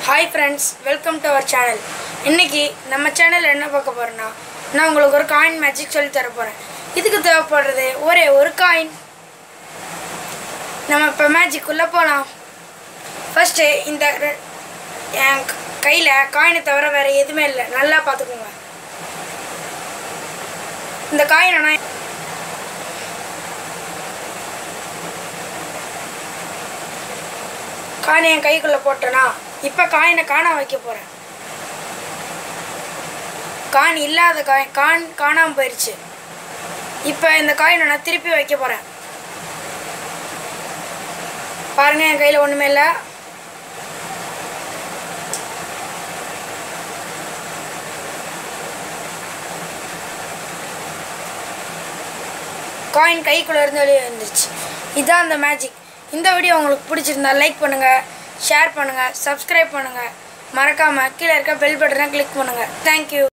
hi friends welcome to our channel இன்னைக்கு நம்ம சேனலில் என்ன பார்க்க போகிறோன்னா நான் உங்களுக்கு ஒரு காயின் மேஜிக் சொல்லி தர போகிறேன் இதுக்கு தேவைப்படுறது ஒரே ஒரு காயின் நம்ம இப்போ மேஜிக்குள்ளே போகலாம் ஃபஸ்ட்டு இந்த ரெ- என் கையில் காயினை தவிர வேறு எதுவுமே இல்லை நல்லா பார்த்துக்கோங்க இந்த காயினை நான் காயினை என் கைக்குள்ளே போட்டேனா இப்போ காயினை காண வைக்க போகிறேன் காயின் இல்லாத காயின் கான் காணாமல் போயிடுச்சு இப்போ இந்த காயினை நான் திருப்பி வைக்க போகிறேன் பாருங்க என் கையில் ஒன்றுமே இல்லை காயின் கைக்குள்ளே இருந்து வெளியே வந்துருச்சு இதுதான் அந்த மேஜிக் இந்த வீடியோ உங்களுக்கு பிடிச்சிருந்தா லைக் பண்ணுங்கள் ஷேர் பண்ணுங்கள் சப்ஸ்கிரைப் பண்ணுங்கள் மறக்காமல் கீழே இருக்க பெல் பட்டனை கிளிக் பண்ணுங்கள் தேங்க்யூ